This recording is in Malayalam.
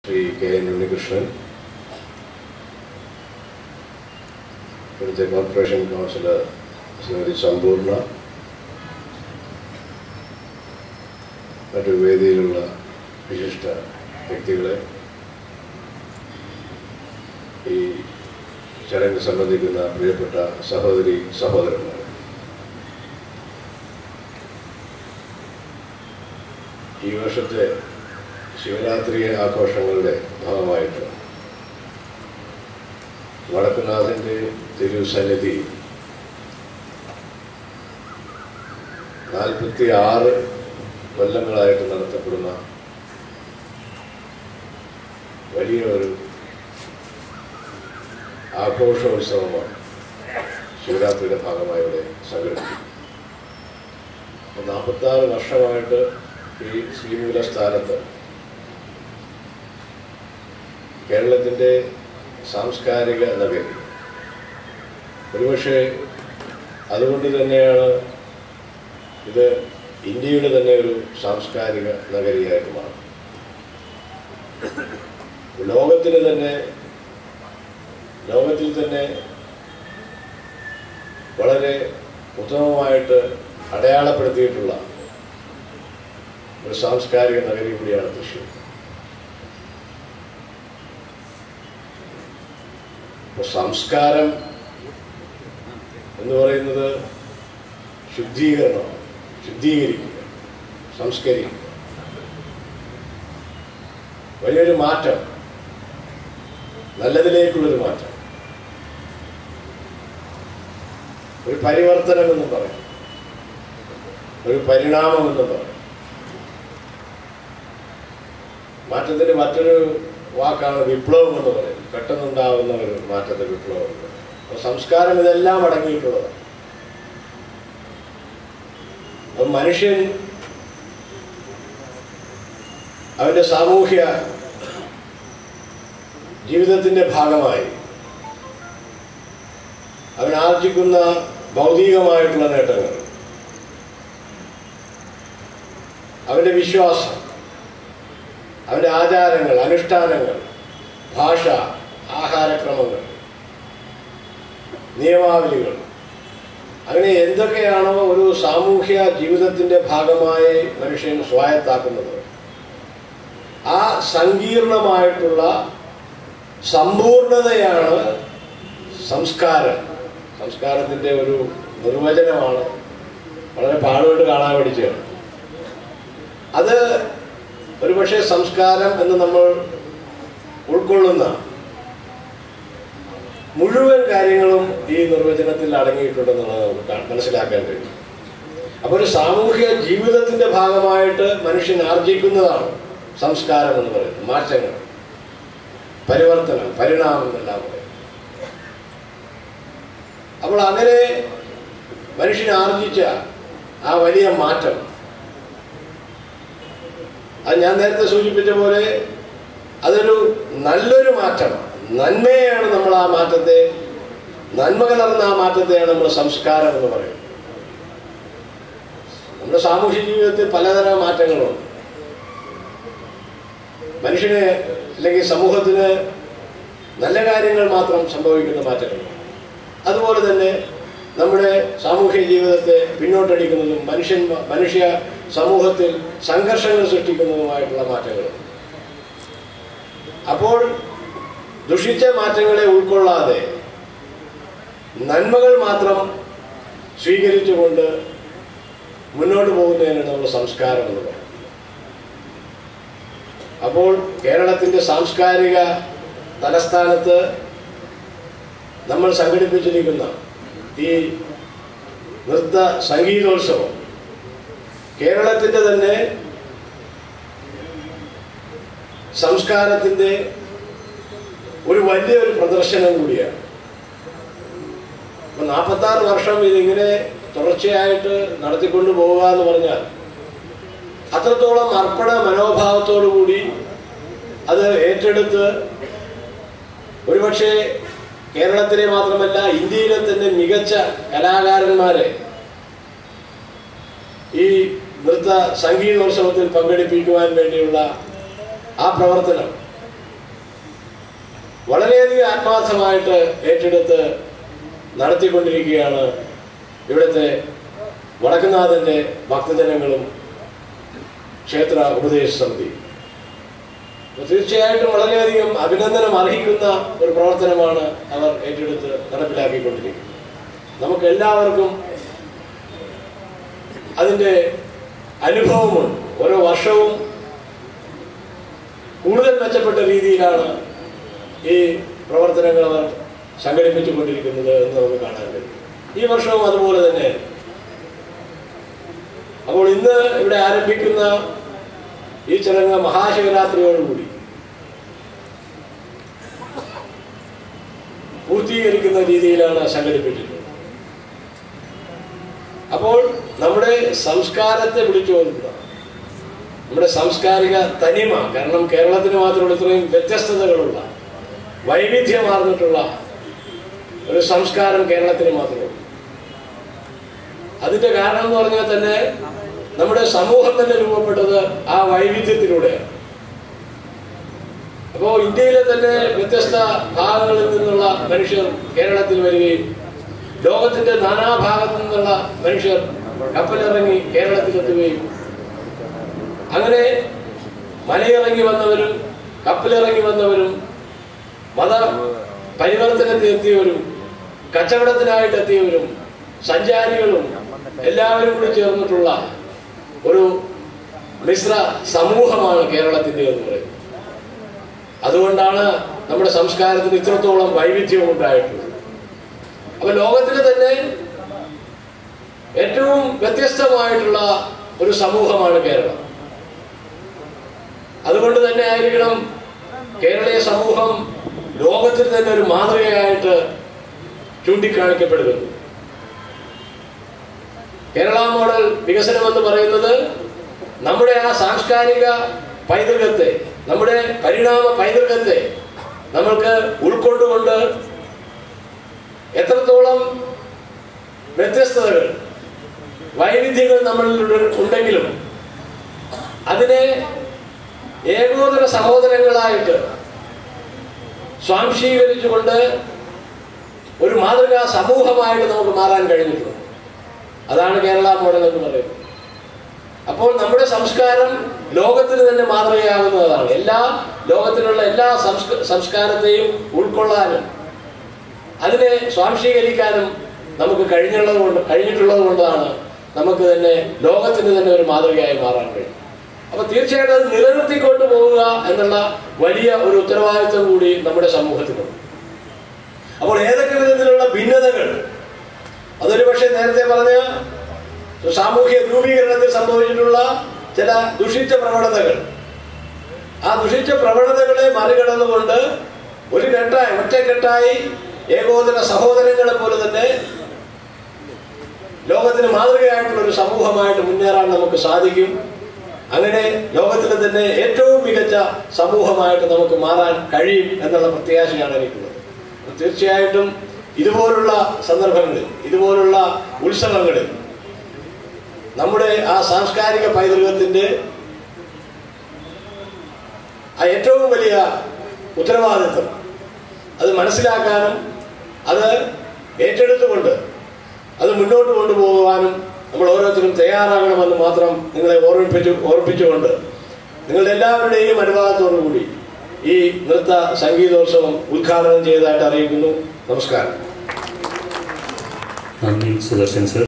ശ്രീ കെ എൻ ഉണ്ണികൃഷ്ണൻ ഇവിടുത്തെ കോർപ്പറേഷൻ കൗൺസിലർ ശ്രീമതി സമ്പൂർണ്ണ മറ്റു വേദിയിലുള്ള വിശിഷ്ട വ്യക്തികളെ ഈ ചടങ്ങിൽ സംബന്ധിക്കുന്ന പ്രിയപ്പെട്ട സഹോദരി സഹോദരന്മാർ ഈ വർഷത്തെ ശിവരാത്രി ആഘോഷങ്ങളുടെ ഭാഗമായിട്ട് വടക്കുനാഥൻ്റെ തിരുസന്നിധി നാൽപ്പത്തി ആറ് കൊല്ലങ്ങളായിട്ട് നടത്തപ്പെടുന്ന വലിയ ഒരു ആഘോഷോത്സവമാണ് ശിവരാത്രിയുടെ ഭാഗമായി ഇവിടെ സംഘടിപ്പിക്കും നാൽപ്പത്താറ് വർഷമായിട്ട് ഈ ശ്രീമൂല സ്ഥാനത്ത് കേരളത്തിൻ്റെ സാംസ്കാരിക നഗരി ഒരുപക്ഷെ അതുകൊണ്ട് തന്നെയാണ് ഇത് ഇന്ത്യയുടെ തന്നെ ഒരു സാംസ്കാരിക നഗരിയായിട്ട് മാറും ലോകത്തിന് തന്നെ ലോകത്തിൽ തന്നെ വളരെ ഉത്തമമായിട്ട് അടയാളപ്പെടുത്തിയിട്ടുള്ള ഒരു സാംസ്കാരിക നഗരി കൂടിയാണ് തൃശ്ശൂർ അപ്പോൾ സംസ്കാരം എന്ന് പറയുന്നത് ശുദ്ധീകരണമാണ് ശുദ്ധീകരിക്കുക സംസ്കരിക്കുക വലിയൊരു മാറ്റം നല്ലതിലേക്കുള്ളൊരു മാറ്റം ഒരു പരിവർത്തനമെന്നും പറയും ഒരു പരിണാമമെന്നും പറയും മാറ്റത്തിന് മറ്റൊരു വാക്കാണ് വിപ്ലവം എന്ന് പറയുന്നത് പെട്ടെന്നുണ്ടാവുന്ന ഒരു മാറ്റത്തെ വിപ്ലവം എന്ന് പറയും അപ്പോൾ സംസ്കാരം ഇതെല്ലാം അടങ്ങിയിട്ടുള്ളതാണ് അപ്പം മനുഷ്യൻ അവൻ്റെ സാമൂഹ്യ ജീവിതത്തിൻ്റെ ഭാഗമായി അവൻ ആർജിക്കുന്ന ഭൗതികമായിട്ടുള്ള നേട്ടങ്ങൾ അവൻ്റെ വിശ്വാസം അവൻ്റെ ആചാരങ്ങൾ അനുഷ്ഠാനങ്ങൾ ഭാഷ ആഹാരക്രമങ്ങൾ നിയമാവലികൾ അങ്ങനെ എന്തൊക്കെയാണോ ഒരു സാമൂഹ്യ ജീവിതത്തിൻ്റെ ഭാഗമായി മനുഷ്യൻ സ്വായത്താക്കുന്നത് ആ സങ്കീർണമായിട്ടുള്ള സമ്പൂർണതയാണ് സംസ്കാരം സംസ്കാരത്തിൻ്റെ ഒരു നിർവചനമാണ് വളരെ പാടുപെട്ട് കാണാൻ പഠിച്ചതാണ് അത് ഒരുപക്ഷെ സംസ്കാരം എന്ന് നമ്മൾ ഉൾക്കൊള്ളുന്ന മുഴുവൻ കാര്യങ്ങളും ഈ നിർവചനത്തിൽ അടങ്ങിയിട്ടുണ്ടെന്നുള്ളത് നമുക്ക് കാ- മനസ്സിലാക്കാൻ കഴിയും അപ്പോൾ ഒരു സാമൂഹിക ജീവിതത്തിന്റെ ഭാഗമായിട്ട് മനുഷ്യൻ ആർജിക്കുന്നതാണ് സംസ്കാരം എന്ന് പറയുന്നത് മാറ്റങ്ങൾ പരിവർത്തനം പരിണാമം എന്നെല്ലാം പറയും അപ്പോൾ അങ്ങനെ മനുഷ്യൻ ആർജിച്ച ആ വലിയ മാറ്റം അത് ഞാൻ നേരത്തെ സൂചിപ്പിച്ച പോലെ അതൊരു നല്ലൊരു മാറ്റമാണ് നന്മയാണ് നമ്മൾ ആ മാറ്റത്തെ നന്മ കലർന്ന ആ മാറ്റത്തെയാണ് നമ്മൾ സംസ്കാരം എന്ന് പറയുന്നത് നമ്മുടെ സാമൂഹ്യ ജീവിതത്തിൽ പലതരം മാറ്റങ്ങളുണ്ട് മനുഷ്യന് അല്ലെങ്കിൽ സമൂഹത്തിന് നല്ല കാര്യങ്ങൾ മാത്രം സംഭവിക്കുന്ന മാറ്റങ്ങളുണ്ട് അതുപോലെ തന്നെ നമ്മുടെ സാമൂഹ്യ ജീവിതത്തെ പിന്നോട്ടടിക്കുന്നതും മനുഷ്യൻ മനുഷ്യ സമൂഹത്തിൽ സംഘർഷങ്ങൾ സൃഷ്ടിക്കുന്നതുമായിട്ടുള്ള മാറ്റങ്ങൾ അപ്പോൾ ദുഷിച്ച മാറ്റങ്ങളെ ഉൾക്കൊള്ളാതെ നന്മകൾ മാത്രം സ്വീകരിച്ചുകൊണ്ട് മുന്നോട്ട് പോകുന്നതിനാണ് നമ്മൾ സംസ്കാരം എന്ന് പറയുന്നത് അപ്പോൾ കേരളത്തിൻ്റെ സാംസ്കാരിക തലസ്ഥാനത്ത് നമ്മൾ സംഘടിപ്പിച്ചിരിക്കുന്ന ഈ നൃത്ത സംഗീതോത്സവം കേരളത്തിൻ്റെ തന്നെ സംസ്കാരത്തിൻ്റെ ഒരു വലിയൊരു പ്രദർശനം കൂടിയാണ് ഇപ്പം നാൽപ്പത്താറ് വർഷം ഇതിങ്ങനെ തുടർച്ചയായിട്ട് നടത്തിക്കൊണ്ടു പോവുക എന്ന് പറഞ്ഞാൽ അത്രത്തോളം അർപ്പണ മനോഭാവത്തോടു കൂടി അത് ഏറ്റെടുത്ത് ഒരുപക്ഷെ കേരളത്തിലെ മാത്രമല്ല ഇന്ത്യയിലെ തന്നെ മികച്ച കലാകാരന്മാരെ ഈ നൃത്ത സംഗീതോത്സവത്തിൽ പങ്കെടുപ്പിക്കുവാൻ വേണ്ടിയുള്ള ആ പ്രവർത്തനം വളരെയധികം ആത്മാർത്ഥമായിട്ട് ഏറ്റെടുത്ത് നടത്തിക്കൊണ്ടിരിക്കുകയാണ് ഇവിടുത്തെ വടക്കുനാഥന്റെ ഭക്തജനങ്ങളും ക്ഷേത്ര ഉപദേശ സമിതി അപ്പൊ തീർച്ചയായിട്ടും വളരെയധികം അഭിനന്ദനം അർഹിക്കുന്ന ഒരു പ്രവർത്തനമാണ് അവർ ഏറ്റെടുത്ത് നടപ്പിലാക്കിക്കൊണ്ടിരിക്കുന്നത് നമുക്ക് എല്ലാവർക്കും അതിൻ്റെ അനുഭവമുണ്ട് ഓരോ വർഷവും കൂടുതൽ മെച്ചപ്പെട്ട രീതിയിലാണ് ഈ പ്രവർത്തനങ്ങൾ അവർ സംഘടിപ്പിച്ചുകൊണ്ടിരിക്കുന്നത് എന്ന് നമുക്ക് കാണാൻ കഴിയും ഈ വർഷവും അതുപോലെ തന്നെ അപ്പോൾ ഇന്ന് ഇവിടെ ആരംഭിക്കുന്ന ഈ ചടങ്ങ് മഹാശിവരാത്രിയോടുകൂടി പൂർത്തീകരിക്കുന്ന രീതിയിലാണ് സംഘടിപ്പിച്ചിട്ടുള്ളത് അപ്പോൾ നമ്മുടെ സംസ്കാരത്തെ വിളിച്ചോതുക നമ്മുടെ സാംസ്കാരിക തനിമ കാരണം കേരളത്തിന് മാത്രമുള്ള ഇത്രയും വ്യത്യസ്തതകളുള്ള വൈവിധ്യമാർന്നിട്ടുള്ള ഒരു സംസ്കാരം കേരളത്തിന് മാത്രമുള്ളൂ അതിന്റെ കാരണം എന്ന് പറഞ്ഞാൽ തന്നെ നമ്മുടെ സമൂഹം തന്നെ രൂപപ്പെട്ടത് ആ വൈവിധ്യത്തിലൂടെയാണ് അപ്പോ ഇന്ത്യയിലെ തന്നെ വ്യത്യസ്ത ഭാഗങ്ങളിൽ നിന്നുള്ള മനുഷ്യർ കേരളത്തിൽ വരികയും ലോകത്തിന്റെ നാനാഭാഗത്തു നിന്നുള്ള മനുഷ്യർ കപ്പലിറങ്ങി കേരളത്തിലെത്തുകയും അങ്ങനെ മലയിറങ്ങി വന്നവരും കപ്പലിറങ്ങി വന്നവരും മത പരിവർത്തനത്തിൽ എത്തിയവരും കച്ചവടത്തിനായിട്ട് എത്തിയവരും സഞ്ചാരികളും എല്ലാവരും കൂടി ചേർന്നിട്ടുള്ള ഒരു മിശ്ര സമൂഹമാണ് കേരളത്തിന്റെ എന്ന് പറയുന്നത് അതുകൊണ്ടാണ് നമ്മുടെ സംസ്കാരത്തിന് ഇത്രത്തോളം വൈവിധ്യം ഉണ്ടായിട്ടുള്ളത് അപ്പൊ ലോകത്തിൽ തന്നെ ഏറ്റവും വ്യത്യസ്തമായിട്ടുള്ള ഒരു സമൂഹമാണ് കേരളം അതുകൊണ്ട് തന്നെ ആയിരിക്കണം കേരളീയ സമൂഹം ലോകത്തിൽ തന്നെ ഒരു മാതൃകയായിട്ട് ചൂണ്ടിക്കാണിക്കപ്പെടുന്നത് കേരള മോഡൽ വികസനം എന്ന് പറയുന്നത് നമ്മുടെ ആ സാംസ്കാരിക പൈതൃകത്തെ നമ്മുടെ പരിണാമ പൈതൃകത്തെ നമ്മൾക്ക് ഉൾക്കൊണ്ടുകൊണ്ട് എത്രത്തോളം വ്യത്യസ്തതകൾ വൈവിധ്യങ്ങൾ നമ്മളിൽ ഉണ്ടെങ്കിലും അതിനെ ഏകോദര സഹോദരങ്ങളായിട്ട് സ്വാംശീകരിച്ചുകൊണ്ട് ഒരു മാതൃകാ സമൂഹമായിട്ട് നമുക്ക് മാറാൻ കഴിഞ്ഞിട്ടുണ്ട് അതാണ് കേരള മോഡൽ എന്ന് പറയുന്നത് അപ്പോൾ നമ്മുടെ സംസ്കാരം ലോകത്തിന് തന്നെ മാതൃകയാകുന്നതാണ് എല്ലാ ലോകത്തിലുള്ള എല്ലാ സംസ്ക- സംസ്കാരത്തെയും ഉൾക്കൊള്ളാനും അതിനെ സ്വാംശീകരിക്കാനും നമുക്ക് കഴിഞ്ഞുള്ളത് കൊണ്ട് കഴിഞ്ഞിട്ടുള്ളത് കൊണ്ടാണ് നമുക്ക് തന്നെ ലോകത്തിന് തന്നെ ഒരു മാതൃകയായി മാറാൻ കഴിയും അപ്പൊ തീർച്ചയായിട്ടും അത് നിലനിർത്തിക്കൊണ്ട് പോവുക എന്നുള്ള വലിയ ഒരു ഉത്തരവാദിത്വം കൂടി നമ്മുടെ സമൂഹത്തിനുണ്ട് അപ്പോൾ ഏതൊക്കെ വിധത്തിലുള്ള ഭിന്നതകൾ അതൊരു പക്ഷേ നേരത്തെ പറഞ്ഞ സാമൂഹ്യ രൂപീകരണത്തിൽ സംഭവിച്ചിട്ടുള്ള ചില ദുഷിച്ച പ്രവണതകൾ ആ ദുഷിച്ച പ്രവണതകളെ മറികടന്നുകൊണ്ട് ഒരു ഘട്ടായി ഒറ്റക്കെട്ടായി ഏകോദര സഹോദരങ്ങളെ പോലെ തന്നെ ലോകത്തിന് മാതൃകയായിട്ടുള്ള ഒരു സമൂഹമായിട്ട് മുന്നേറാൻ നമുക്ക് സാധിക്കും അങ്ങനെ ലോകത്തിലെ തന്നെ ഏറ്റവും മികച്ച സമൂഹമായിട്ട് നമുക്ക് മാറാൻ കഴിയും എന്നുള്ള പ്രത്യാശയാണ് എനിക്കുള്ളത് അപ്പോൾ തീർച്ചയായിട്ടും ഇതുപോലുള്ള സന്ദർഭങ്ങളിൽ ഇതുപോലുള്ള ഉത്സവങ്ങളിൽ നമ്മുടെ ആ സാംസ്കാരിക പൈതൃകത്തിന്റെ ആ ഏറ്റവും വലിയ ഉത്തരവാദിത്വം അത് മനസ്സിലാക്കാനും അത് ഏറ്റെടുത്തുകൊണ്ട് അത് മുന്നോട്ട് കൊണ്ടുപോകുവാനും നമ്മൾ ഓരോരുത്തരും തയ്യാറാകണമെന്ന് മാത്രം നിങ്ങളെ ഓർമ്മിപ്പിച്ചു ഓർപ്പിച്ചുകൊണ്ട് നിങ്ങളുടെ എല്ലാവരുടെയും അനുവാദത്തോടു കൂടി ഈ നൃത്ത സംഗീതോത്സവം ഉദ്ഘാടനം ചെയ്തതായിട്ട് അറിയിക്കുന്നു നമസ്കാരം നന്ദി സുദർശൻ സർ